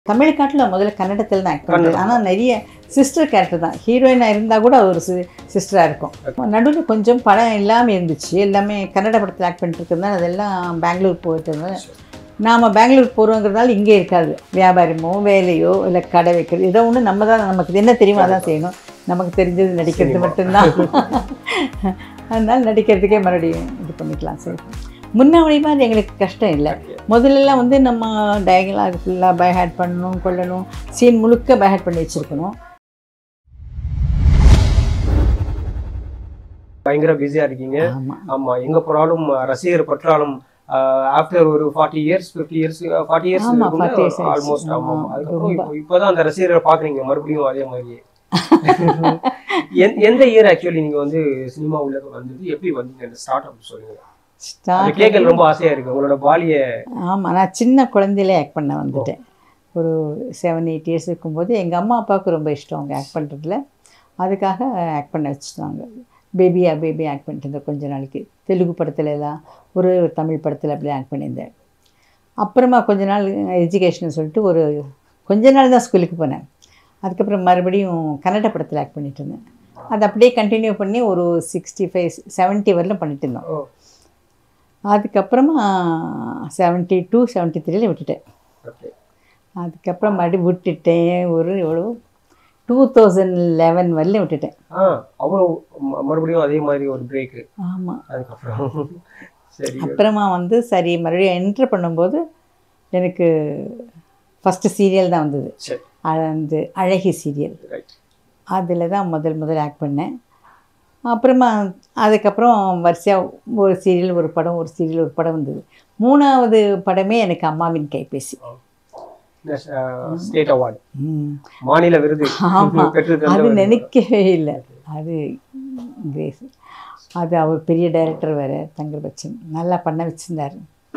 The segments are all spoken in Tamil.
தமிழ் காட்டில் முதல்ல கன்னடத்தில் தான் ஆக்ட் பண்ணுறது ஆனால் நிறைய சிஸ்டர் கேரக்டர் தான் ஹீரோயினாக இருந்தால் கூட ஒரு சிஸ்டராக இருக்கும் நடுவில் கொஞ்சம் படம் இல்லாமல் இருந்துச்சு எல்லாமே கன்னட படத்தில் ஆக்ட் பண்ணிட்டு இருக்கிறதுனால அதெல்லாம் பெங்களூர் போயிட்டு இருந்தது நாம் பெங்களூர் போகிறோங்கிறதால இங்கே இருக்காது வியாபாரமோ வேலையோ இல்லை கடை வைக்கிறது ஏதோ ஒன்று நம்ம தான் நமக்கு என்ன தெரியுமோ அதான் செய்யணும் நமக்கு தெரிஞ்சது நடிக்கிறது மட்டும்தான் அதனால நடிக்கிறதுக்கே மறுபடியும் இது பண்ணிக்கலாம் சரி முன்னாடி மாதிரி எங்களுக்கு கஷ்டம் இல்லை முதல்லலாம் வந்து நம்ம டயகலாக ஃபுல்லாக பைஹேட் பண்ணணும் கொள்ளணும் சீன் முழுக்க பைஹேட் பண்ணி வச்சுருக்கணும் பயங்கர பிஸியா இருக்கீங்க ஆமாம் ஆமா எங்க போனாலும் ரசிகர் பற்றாலும் ஆஃப்டர் ஒரு forty years fifty years forty years ஆமா, 40 years ஆயிடுச்சு. ஆல்மோஸ்ட் ஆமா ஆமா, அதுக்கப்புறம் ரொம்ப. இப்போ இப்போதான் அந்த ரசிகரை பாக்குறீங்க மறுபடியும் அதே மாதிரியே எந்த- எந்த இயர் ஆக்சுவலி நீங்க வந்து சினிமா உள்ள வந்தது எப்படி வந்தீங்க அந்த ஸ்டார்ட் அப் சொல்லுங்க அது ஸ்டார்ட் கேட்க ரொம்ப ஆசையா இருக்கு உங்களோட பாலிய ஆமாம் நான் சின்ன குழந்தையிலே ஆக்ட் பண்ண வந்துட்டேன் ஒரு செவன் எயிட் இயர்ஸ் இருக்கும்போது எங்கள் அம்மா அப்பாவுக்கு ரொம்ப இஷ்டம் அவங்க ஆக்ட் பண்ணுறதுல அதுக்காக ஆக்ட் பண்ண வச்சுட்டாங்க பேபியா பேபி ஆக்ட் பண்ணிட்டு இருந்தேன் கொஞ்ச நாளைக்கு தெலுங்கு படத்துல எல்லாம் ஒரு தமிழ் படத்தில் அப்படி ஆக்ட் பண்ணியிருந்தேன் அப்புறமா கொஞ்ச நாள் எஜுகேஷன் சொல்லிட்டு ஒரு கொஞ்ச நாள் தான் ஸ்கூலுக்கு போனேன் அதுக்கப்புறம் மறுபடியும் கன்னட படத்தில் ஆக்ட் பண்ணிட்டு இருந்தேன் அது அப்படியே கண்டினியூ பண்ணி ஒரு சிக்ஸ்டி ஃபைவ் செவன்ட்டி வரலும் பண்ணிட்டு இருந்தோம் ஓ அதுக்கப்புறமா செவன்ட்டி டூ செவன்ட்டி த்ரீல விட்டுட்டேன் ஓகே அதுக்கப்புறம் மறுபடியும் விட்டுட்டேன் ஒரு எவ்வளோ டூ தௌசண்ட் லெவன் வரலையும் விட்டுட்டேன் ஆ அவ்வளோ ம- மறுபடியும் அதே மாதிரி ஒரு பிரேக் ஆமாம் அதுக்கப்புறம் சரி அப்புறமா வந்து சரி மறுபடியும் என்ட்ரு பண்ணும்போது எனக்கு ஃபஸ்ட்டு சீரியல் தான் வந்தது சரி அந்த அழகி சீரியல் ரைட் அதில் தான் முதல் முதல் ஆக்ட் பண்ணேன் அப்புறமா அதுக்கப்புறம் வரிசையாக ஒரு சீரியல் ஒரு படம் ஒரு சீரியல் ஒரு படம் வந்தது மூணாவது படமே எனக்கு அம்மாவின் கைபேசி ஸ்டேட் அவார்டு ம். மாநில விருது ஆமா. பெற்று அது தந்தவர். நினைக்கவே இல்லை அது கிரேஸ் அது அவர் பெரிய டைரக்டர் வேறு தங்கர் பச்சன் நல்லா பண்ண வச்சுருந்தார்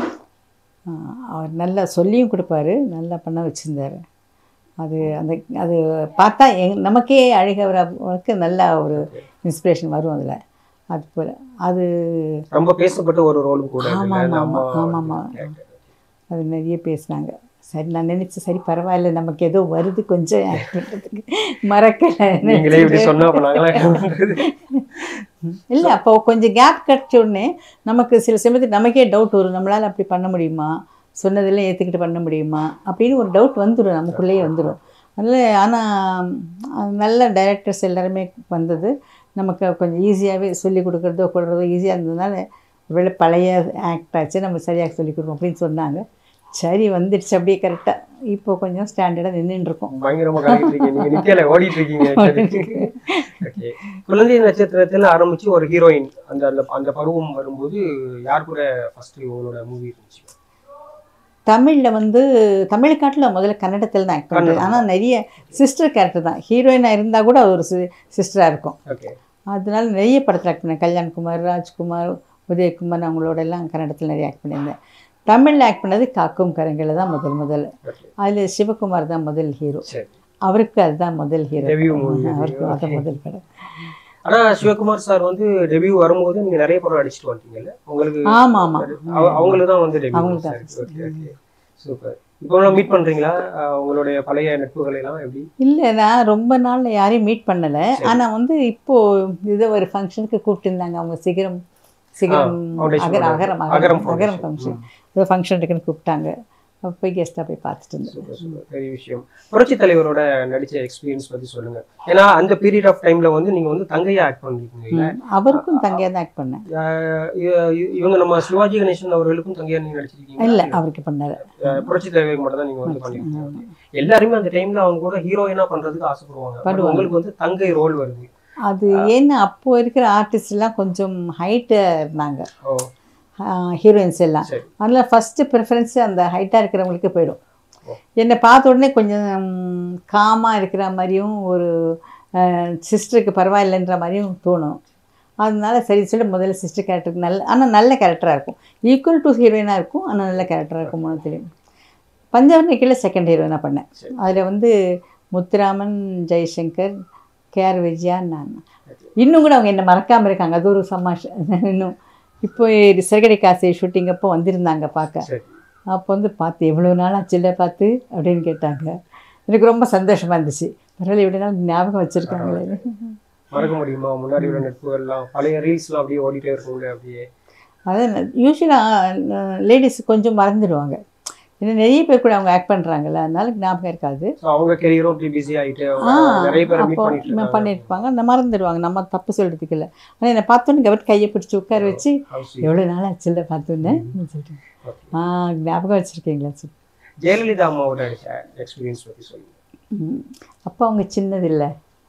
அவர் நல்லா சொல்லியும் கொடுப்பாரு நல்லா பண்ண வச்சுருந்தார் அது அந்த அது பார்த்தா எங் நமக்கே அழகவருக்கு நல்ல ஒரு இன்ஸ்பிரேஷன் வரும் அதில் அது போல் அது ரொம்ப பேசப்பட்ட ஒரு ரோலும் கூட இதுல. ஆமா, ஆமா, நம்ம ஆமா, ஆமா. அது நிறைய பேசுனாங்க சரி நான் நினச்சேன் சரி பரவாயில்ல நமக்கு ஏதோ வருது கொஞ்சம் act பண்றதுக்கு மறக்கலை நீங்களே இப்படி சொன்னா அப்ப நாங்களாம் என்ன பண்றது? இல்லை அப்போ கொஞ்சம் கேப் கிடைச்ச உடனே நமக்கு சில சமயத்துக்கு நமக்கே டவுட் வரும் நம்மளால் அப்படி பண்ண முடியுமா சொன்னதெல்லாம் ஏற்றுக்கிட்டு பண்ண முடியுமா அப்படின்னு ஒரு டவுட் வந்துடும் நமக்குள்ளேயே வந்துடும் அதனால் ஆனால் நல்ல டைரக்டர்ஸ் எல்லாருமே வந்தது நமக்கு கொஞ்சம் ஈஸியாகவே சொல்லி கொடுக்குறதோ கொடுறதோ ஈஸியாக இருந்ததுனால ஒருவேளை பழைய ஆக்ட் ஆச்சு நம்ம சரியாக சொல்லி கொடுப்போம் அப்படின்னு சொன்னாங்க சரி வந்துடுச்சு அப்படியே கரெக்டாக இப்போ கொஞ்சம் ஸ்டாண்டர்டாக நின்றுட்டுருக்கோம் பயங்கரமா கலக்கிட்டு இருக்கீங்க நீங்க நிக்கல ஓடிட்டு இருக்கீங்க ஓகே குழந்தை நட்சத்திரத்துல ஆரம்பிச்சு ஒரு ஹீரோயின் அந்த அந்த அந்த பருவம் வரும்போது யார் கூட ஃபர்ஸ்ட் உங்களோட மூவி இருந்துச்சு தமிழில் வந்து தமிழ் காட்டில் முதல்ல கன்னடத்தில் தான் ஆக்ட் பண்ணுறது கன்னடம். ஆனால் நிறைய சிஸ்டர் கேரக்டர் தான் ஹீரோயினாக இருந்தால் கூட ஒரு சிஸ்டராக இருக்கும் ஓகே அதனால நிறைய படத்தில் ஆக்ட் பண்ணேன் கல்யாண்குமார் ராஜ்குமார் உதயகுமார் அவங்களோட எல்லாம் கன்னடத்தில் நிறைய ஆக்ட் பண்ணியிருந்தேன் தமிழில் ஆக்ட் பண்ணது காக்கும் கரங்களை தான் முதல் முதல் ஓகே அதில் சிவகுமார் தான் முதல் ஹீரோ சரி அவருக்கு அதுதான் முதல் ஹீரோ Debut movie அது. அவருக்கு அதான் முதல் படம் ஆனா சிவகுமார் சார் வந்து டெபியூ வரும்போது நீங்க நிறைய படம் அடிச்சுட்டு வந்தீங்கல்ல உங்களுக்கு ஆமாம் ஆமாம் அவ- அவங்களுக்கு தான் வந்து டெபியூ அவங்களுக்கு தான். ஓகே ஓகே சூப்பர் இப்போ மீட் பண்றீங்களா அஹ் உங்களுடைய பழைய நட்புகளை எல்லாம் எப்படி இல்லை நான் ரொம்ப நாள் யாரையும் மீட் பண்ணலை ஆனால் வந்து இப்போது இது ஒரு ஃபங்க்ஷனுக்கு கூப்பிட்டுருந்தாங்க அவங்க சிகரம் சிகரம் foundation அகரம் ஓட- அகரம் அகரம் அகரம் foundation. அகரம் ஃபங்க்ஷன் ஏதோ ஃபங்க்ஷன் இருக்குன்னு கூப்பிட்டாங்க அப்போ போய் கெஸ்ட்டாக போய் பார்த்துட்டு இருந்தேன் சூப்பர் சூப்பர் பெரிய விஷயம் புரட்சி தலைவரோட நடிச்ச எக்ஸ்பீரியன்ஸ் பத்தி சொல்லுங்க ஏன்னா அந்த பீரியட் ஆஃப் டைம்ல வந்து நீங்க வந்து தங்கையா ஆக்ட் பண்ணிருக்கீங்க ம். அவருக்கும் தங்கையாக தான் ஆக்ட் பண்ணேன் அஹ் இ- இ- இவங்க நம்ம சிவாஜி கணேசன் அவர்களுக்கும் தங்கையா நீங்க நடிச்சிருக்கீங்க இல்லை அவருக்கு பண்ணல அஹ் புரட்சி தலைவருக்கு மட்டும் தான் நீங்க வந்து பண்ணிருக்கீங்க எல்லாருமே அந்த டைம்ல அவங்க கூட ஹீரோயினா பண்றதுக்கு ஆசைப்படுவாங்க But பண்ணுவாங்க. உங்களுக்கு வந்து தங்கை ரோல் வருது அது ஏன்னா அப்போ இருக்கிற ஆர்டிஸ்ட்லாம் கொஞ்சம் ஹைட்டு இருந்தாங்க ஓ ஹீரோயின்ஸ் எல்லாம் சரி அதனால் ஃபஸ்ட்டு ப்ரிஃபரன்ஸு அந்த ஹைட்டாக இருக்கிறவங்களுக்கு போயிடும் ஓ. என்னை பார்த்த உடனே கொஞ்சம் காமாக இருக்கிற மாதிரியும் ஒரு சிஸ்டருக்கு பரவாயில்லைன்ற மாதிரியும் தோணும் அதனால சரி சொல்லி முதல்ல சிஸ்டர் கேரக்டருக்கு நல்ல ஆனால் நல்ல கேரக்டராக இருக்கும் ஈக்குவல் டு ஹீரோயினாக இருக்கும் ஆனால் நல்ல கேரக்டராக இருக்கும் மூணத்துலேயும் பஞ்சவர்ண கீழே செகண்ட் ஹீரோயினாக பண்ணேன் சரி. அதில் வந்து முத்துராமன் ஜெய்சங்கர் கேஆர் விஜயா நான் இன்னும் கூட அவங்க என்னை மறக்காமல் இருக்காங்க அது ஒரு சமாஷ் இன்னும் இப்போ சிறகடை காசு ஷூட்டிங் அப்போ வந்திருந்தாங்க பார்க்க சரி அப்போ வந்து பார்த்து எவ்வளோ நாள் ஆச்சுல்ல பார்த்து அப்படின்னு கேட்டாங்க எனக்கு ரொம்ப சந்தோஷமாக இருந்துச்சு பரவாயில்ல இவ்வளோ நாள் ஞாபகம் வச்சுருக்காங்களே மறக்க முடியுமா முன்னாடி உள்ள நட்புகள்லாம் பழைய ரீல்ஸ்லாம் அப்படியே ஓடிட்டே இருக்கும்ல அப்படியே அதான் யூஸ்வலாக லேடிஸ் கொஞ்சம் மறந்துடுவாங்க ஏன்னா நிறைய பேர் கூட அவங்க ஆக்ட் பண்ணுறாங்கல்ல அதனால ஞாபகம் இருக்காது So, அவங்க கெரியரும் அப்படி பிஸி ஆயிட்டு அவங்க ஆ நிறைய பேர் மீட் அப்போ பண்ணிட்டு இருக்காங்க பண்ணியிருப்பாங்க அந்த மறந்துடுவாங்க நம்ம தப்பு சொல்கிறதுக்கு இல்லை ஆனால் என்னை பார்த்தோன்னு கவர் கையை பிடிச்சி உட்கார வச்சு How sweet. எவ்வளோ நாள் ஆச்சுல்ல பார்த்தோன்னே சொல்லிட்டு Okay. ஆ ஞாபகம் வச்சுருக்கீங்களா சரி ஜெயலலிதா அம்மாவோட எக்ஸ்பீரியன்ஸ் பத்தி சொல்லுங்க ம். அப்போ அவங்க சின்னதில்லை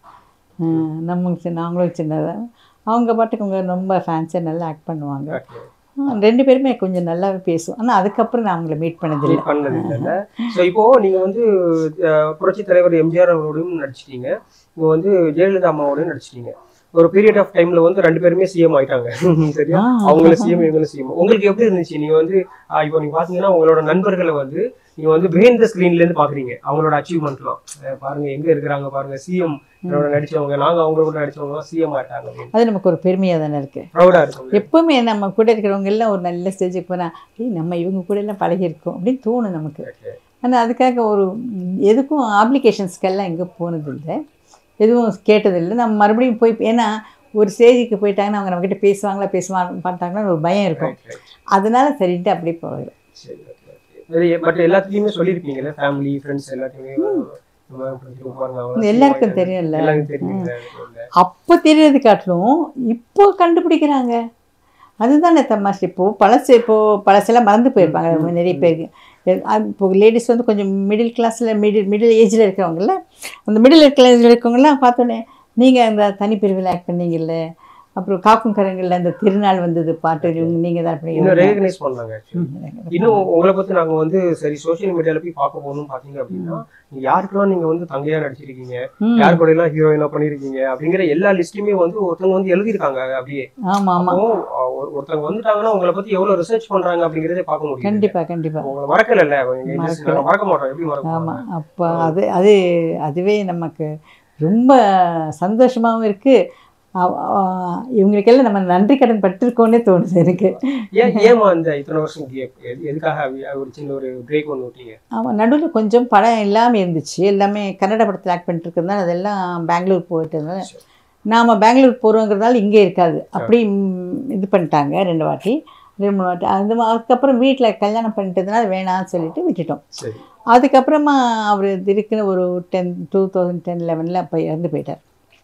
நம்ம சின்ன அவங்களும் சின்னதாக அவங்க பாட்டுக்கு அவங்க ரொம்ப ஃபேன்ஸாக நல்லா ஆக்ட் பண்ணுவாங்க Okay. ஆ, ரெண்டு பேருமே கொஞ்சம் நல்லாவே பேசுவோம் ஆனால் அதுக்கப்புறம் நான் அவங்கள மீட் பண்ணதில்லை Meet பண்ணது இல்லைல்ல ஸோ இப்போ நீங்க வந்து புரட்சி தலைவர் எம்ஜிஆர் அவரோடையும் நடிச்சிட்டீங்க இப்போ வந்து ஜெயலலிதா அம்மாவோடையும் நடிச்சிட்டீங்க ஒரு பீரியட் ஆஃப் டைம்ல வந்து ரெண்டு பேருமே சிஎம் ஆயிட்டாங்க சரியா ஆ. அவங்கள சிஎம் இவங்களும் சிஎம் உங்களுக்கு எப்படி இருந்துச்சு நீங்க வந்து ஆஹ் இப்போ நீங்க பாத்தீங்கன்னா உங்களோட நண்பர்களை வந்து நீங்க வந்து பிஹைண்ட் த ஸ்கிரீன்ல இருந்து பாக்குறீங்க அவங்களோட அச்சீவ்மெண்ட்லாம் பாருங்க எங்க இருக்கிறாங்க பாருங்க சிஎம் நடிச்சவங்க நாங்க அவங்க கூட நடிச்சவங்க சிஎம் ஆயிட்டாங்க அப்படின்னு அது நமக்கு ஒரு பெருமையாக தானே இருக்குது ப்ரௌடா இருக்கும் எப்பவுமே நம்ம கூட இருக்கிறவங்க எல்லாம் ஒரு நல்ல ஸ்டேஜுக்கு போனால் ஏய் நம்ம இவங்க கூட எல்லாம் பழகிருக்கோம் அப்படின்னு தோணும் நமக்கு Okay. ஆனால் அதுக்காக ஒரு ம், எதுக்கும் ஆப்ளிகேஷன்ஸ்க்கெல்லாம் எங்கே போனதில்லை எதுவும் கேட்டதில்லை நம்ம மறுபடியும் போய் ஏன்னா ஒரு ஸ்டேஜுக்கு போயிட்டாங்கன்னா அவங்க நம்மக்கிட்ட பேசுவாங்களா பேசுவா மாட்டாங்களான்னு ஒரு பயம் இருக்கும் Right, right. அதனால சரின்ட்டு அப்படியே போயிடும் சரி ஓகே பட் எல்லாத்துலயுமே சொல்லியிருப்பீங்கல்ல ஃபேமிலி ஃப்ரெண்ட்ஸ் எல்லாத்தையுமே இந்த மாதிரி இப்படி உட்காருங்க, அவங்க எல்லாருக்கும் சினிமா தெரியும்ல. எல்லாருக்கும் தெரியும்ல அப்போ தெரியறது காட்டிலும் இப்போ கண்டுபிடிக்கிறாங்க அதுதானே தமாஷ் இப்போ பழசு இப்போ பழசெல்லாம் மறந்து போயிருப்பாங்க நிறைய பேருக்கு எ- அது இப்போ லேடிஸ் வந்து கொஞ்சம் மிடில் கிளாஸில் மிடில் மிடில் ஏஜில் இருக்கிறவங்கள அந்த மிடில் கிளாஸில் இருக்கவங்கலாம் பார்த்தோன்னே நீங்கள் அந்த தனிப்பிரிவில் ஆக்ட் பண்ணீங்கல்ல அப்புறம் காக்கும் கரங்களில் அந்த திருநாள் வந்தது பாட்டு நீங்கள் தான் இன்னும் பண்ணீங்க ரெகனைஸ் பண்ணாங்க actually. இன்னும் உங்களை பத்தி நாங்க வந்து சரி சோஷியல் மீடியால போய் பார்க்க போகணும் பாத்தீங்க அப்படின்னா நீங்க யாருக்கெல்லாம் நீங்க வந்து தங்கையா நடிச்சிருக்கீங்க ம் யார் கூட எல்லாம் ஹீரோயினா பண்ணிருக்கீங்க அப்படிங்கிற எல்லா லிஸ்ட்டுமே வந்து ஒருத்தவங்க வந்து எழுதியிருக்காங்க அப்படியே ஆமாம் ஆமாம் அப்போ அஹ், ஒரு- ஒருத்தவங்க வந்துட்டாங்கன்னா உங்களை பத்தி எவ்வளவு ரிசர்ச் பண்றாங்க அப்படிங்கறதே பார்க்க முடியும் கண்டிப்பாக கண்டிப்பாக உங்களை மறக்கல மறக்கல. மறக்க மாட்டோம் எப்படி மறக்க ஆமாம் அப்போ அது அது அதுவே நமக்கு ரொம்ப சந்தோஷமாகவும் இருக்குது இவங்களுக்கெல்லாம் நம்ம நன்றி கடன் பட்டிருக்கோன்னே தோணுது எனக்கு ஏன் ஏமா அந்த இத்தனை வருஷம் கேப் எதுக்காக அப்படி ஒரு சின்ன ஒரு பிரேக் ஒன்று விட்டீங்க ஆமாம் நடுவில் கொஞ்சம் படம் எல்லாமே இருந்துச்சு எல்லாமே கன்னட படத்தில் ஆக்ட் பண்ணிட்டு இருக்கிறதுனால அதெல்லாம் பெங்களூர் போயிட்டதுனால நாம் பெங்களூர் போகிறோங்கிறதால இங்கே இருக்காது அப்படி ம், இது பண்ணிட்டாங்க ரெண்டு வாட்டி ரெண்டு மூணு வாட்டி அது மா- அதுக்கப்புறம் வீட்டில் கல்யாணம் பண்ணிட்டதுனால வேணாம்னு சொல்லிட்டு விட்டுட்டோம் சரி அதுக்கப்புறமா அவர் இருக்குன்னு ஒரு டென் டூ தௌசண்ட் டென் லெவனில் அப்போ இறந்து போயிட்டார்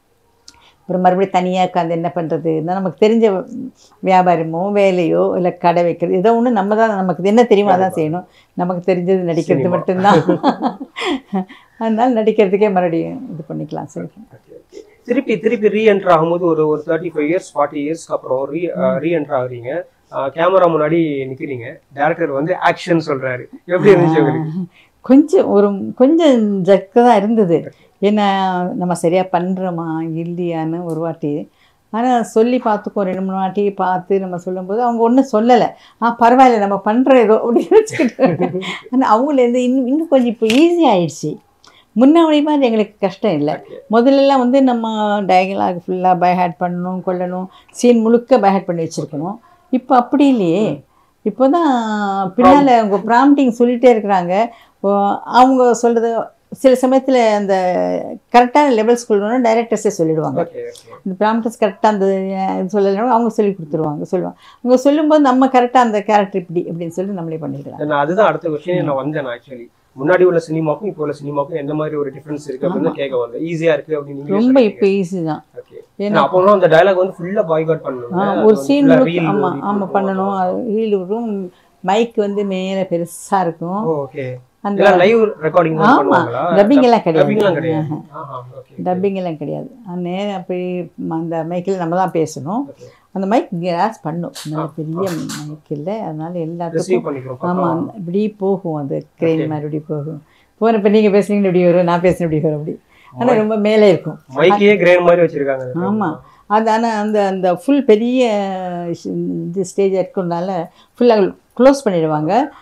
அப்புறம் மறுபடியும் தனியாக உட்காந்து என்ன பண்ணுறது நமக்கு தெரிஞ்ச வியாபாரமோ வேலையோ இல்லை கடை வைக்கிறது ஏதோ ஒன்று நம்ம தான் நமக்கு என்ன தெரியுமோ அதான் செய்யணும் நமக்கு தெரிஞ்சது நடிக்கிறது சினிமா. மட்டும்தான் அதனால நடிக்கிறதுக்கே மறுபடியும் இது பண்ணிக்கலாம் சரி Okay, okay. திருப்பி திருப்பி ரீஎன்டர் ஆகும்போது ஒரு ஒரு தேர்ட்டி ஃபைவ் இயர்ஸ் ஃபார்ட்டி இயர்ஸ்க்கு அப்புறம் ரீ ரீஎன்டர் ஆகுறீங்க கேமரா முன்னாடி நிக்கிறீங்க டேரக்டர் வந்து ஆக்ஷன் சொல்றாரு எப்படி இருந்துச்சு உங்களுக்கு கொஞ்சம் ஒரு கொஞ்சம் ஜக்கு தான் இருந்தது ஏன்னா நம்ம சரியாக பண்ணுறோமா இல்லையான்னு ஒரு வாட்டி ஆனால் சொல்லி பார்த்துக்கோ ரெண்டு மூணு வாட்டி பார்த்து நம்ம சொல்லும்போது அவங்க ஒன்றும் சொல்லலை ஆ பரவாயில்ல நம்ம பண்ணுற ஏதோ அப்படின்னு வச்சுக்கிட்டு ஆனால் அவங்களேருந்து இன்னும் இன்னும் கொஞ்சம் இப்போ ஈஸி ஆயிடுச்சு முன்னாடி மாதிரி எங்களுக்கு கஷ்டம் இல்லை முதல்லலாம் வந்து நம்ம டயலாக் ஃபுல்லாக பைஹேட் பண்ணணும் கொள்ளணும் சீன் முழுக்க பைஹேட் பண்ணி வச்சுருக்கணும் இப்போ அப்படி இல்லையே இப்போ தான் பின்னால் அவங்க ப்ராம்ப்டிங் சொல்லிகிட்டே இருக்கிறாங்க ஓ, அவங்க சொல்கிறது சில சமயத்தில் அந்த கரெக்டான லெவல்ஸ் சொல்லணும்னா டைரக்டர்ஸே சொல்லிடுவாங்க ஓகே ஓகே இந்த ப்ராம்ப்டர்ஸ் கரெக்டாக அந்த அஹ், இது சொல்லலைன்னா அவங்க சொல்லி கொடுத்துருவாங்க சொல்லுவாங்க அவங்க சொல்லும்போது நம்ம கரெக்டாக அந்த கேரக்டர் இப்படி அப்படின்னு சொல்லி நம்மளே பண்ணிக்கலாம் நான் அதுதான் அடுத்த கொஸ்டின் நான் வந்தேன் ஆக்சுவலி முன்னாடி உள்ள சினிமாக்கும் இப்போ உள்ள சினிமாக்கும் எந்த மாதிரி ஒரு டிஃபரன்ஸ் இருக்கு அப்படின்னு கேட்க வந்தேன் ஈஸியா இருக்கு அப்படின்னு நீங்களே ரொம்ப சொல்லிட்டீங்க. இப்போ ஈஸி தான் ஓகே ஏன்னா அப்போலாம் அந்த டயலாக் வந்து ஃபுல்லா பாய்காட் ஆ, பண்ணணும் ஒரு சீன் ஆமாம் ஆமாம் பண்ணணும் ரீல் வரும் மைக் வந்து மேலே பெருசாக இருக்கும் ஓகே அந்த இதெல்லாம் லைவ் ரெக்கார்டிங் தான் ஆமா. பண்ணுவாங்களா டப்பிங் எல்லாம் டப்பிங் எல்லாம் கிடையாது கிடையாது ஆஹா ஓகே டப்பிங் எல்லாம் கிடையாது நேரம் அப்படி அந்த மைக்கில் நம்ம தான் பேசணும் ஓகே அந்த மைக் கிராஸ் பண்ணும் நல்ல பெரிய மைக் இல்லை அதனால எல்லாத்துக்கும் ரிசீவ் பண்ணிக்கிறோம் ஆமாம் இப்படி போகும் அது கிரெயின் மாதிரி இப்படி போகும் போன இப்போ நீங்கள் பேசுனீங்க இப்படி வரும் நான் பேசுனேன் இப்படி வரும் அப்படி ஆனால் ரொம்ப மேலே இருக்கும் மைக்கே கிரேன் மாதிரி வச்சிருக்காங்க ஆமாம் அது ஆனால் அந்த அந்த ஃபுல் பெரிய ஷ்- இது ஸ்டேஜ் இருக்கறனால ஃபுல்லாக க்ளோஸ் பண்ணிடுவாங்க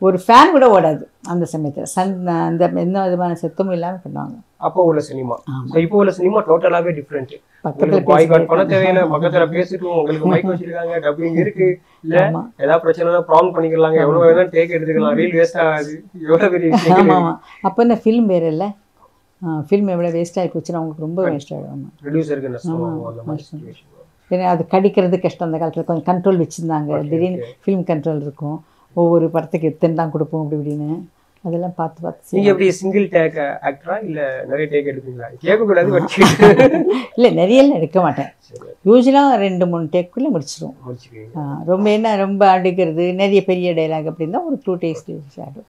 ஒரு ஃபேன் கூட ஓடாது அந்த சமயத்தில் சன் அந்த எந்த விதமான சத்தமும் இல்லாமல் பண்ணுவாங்க அப்போ உள்ள சினிமா ஆமா. இப்போ உள்ள சினிமா டோட்டலாவே டிஃப்ரெண்ட் பக்கத்தில் உங்களுக்கு பாய்காட் பண்ண தேவையில்லை பக்கத்துல பேசிட்டு உங்களுக்கு மைக் வச்சிருக்காங்க டப்பிங் இருக்கு இல்ல ஆமா. ஏதாவது பிரச்சனைனா ப்ராங் பண்ணிக்கலாங்க எவ்வளவு வேணாலும் டேக் எடுத்துக்கலாம் ரீல் வேஸ்ட் ஆகாது எவ்வளவு பெரிய விஷயம் ஆமாம் ஆமாம் அப்போ இந்த ஃபில்ம் வேறு இல்லை ஃபில்ம் எவ்வளோ வேஸ்ட் ஆகி போச்சுன்னா அவங்களுக்கு ரொம்ப வேஸ்ட் ஆகிடும் ஆமாம் ப்ரொடியூசருக்கு நஷ்டம் ஆகும் அந்த மாதிரி situation வரும். ஏன்னா அது கடிக்கிறது கஷ்டம் அந்த காலத்தில் கொஞ்சம் கண்ட்ரோல் வச்சுருந்தாங்க திடீர்னு ஃபிலிம் கண்ட்ரோல் இருக்கும் ஒவ்வொரு படத்துக்கு எத்தனை தான் கொடுப்போம் அப்படி இப்படின்னு அதெல்லாம் பார்த்து பார்த்து நீங்க எப்படி சிங்கிள் டேக் ஆக்டரா இல்ல நிறைய டேக் எடுப்பீங்களா கேட்க கூடாது பட் இல்லை நிறையெல்லாம் எடுக்க மாட்டேன் யூஸ்வலாக ரெண்டு மூணு டேக்குள்ளே முடிச்சிடுவோம் முடிச்சுக்கீங்க ஆ, ரொம்ப என்ன ரொம்ப அடிக்கிறது நிறைய பெரிய டைலாக் அப்படின்னா ஒரு டூ டேஸ் டேஸ் ஆகிடும்